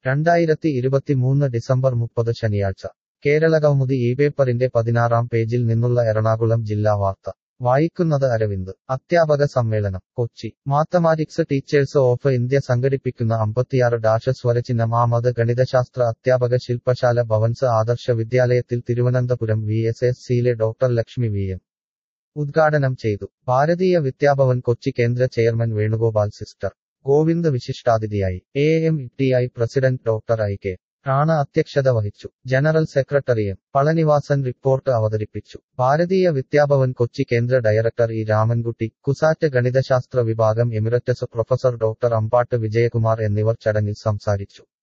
രണ്ടായിരത്തി ഇരുപത്തിമൂന്ന് ഡിസംബർ മുപ്പത് ശനിയാഴ്ച കേരളകൗമുദി ഈ പേപ്പറിന്റെ പതിനാറാം പേജിൽ നിന്നുള്ള എറണാകുളം ജില്ലാ വാർത്ത വായിക്കുന്നത് അരവിന്ദ് അധ്യാപക സമ്മേളനം Kochi mathematics teachers of India സംഘടിപ്പിക്കുന്ന അമ്പത്തിയാറ് ഡാഷ സ്വരചിഹ്നം ആമത് ഗണിതശാസ്ത്ര അധ്യാപക ശില്പശാല ഭവൻസ് ആദർശ വിദ്യാലയത്തിൽ തിരുവനന്തപുരം വി എസ് എസ് സിയിലെ ഡോക്ടർ ലക്ഷ്മി വി എം ഉദ്ഘാടനം ചെയ്തു ഭാരതീയ വിദ്യാഭവൻ കൊച്ചി കേന്ദ്ര ചെയർമാൻ വേണുഗോപാൽ സിസ്റ്റർ ഗോവിന്ദ് വിശിഷ്ടാതിഥിയായി A M T I president doctor I K Rana അധ്യക്ഷത വഹിച്ചു general secretary M Palanivasan report അവതരിപ്പിച്ചു ഭാരതീയ വിദ്യാഭവൻ കൊച്ചി കേന്ദ്ര ഡയറക്ടർ ഇ രാമൻകുട്ടി കുസാറ്റ് ഗണിതശാസ്ത്ര വിഭാഗം emeritus professor doctor Ambat Vijayakumar എന്നിവർ ചടങ്ങിൽ സംസാരിച്ചു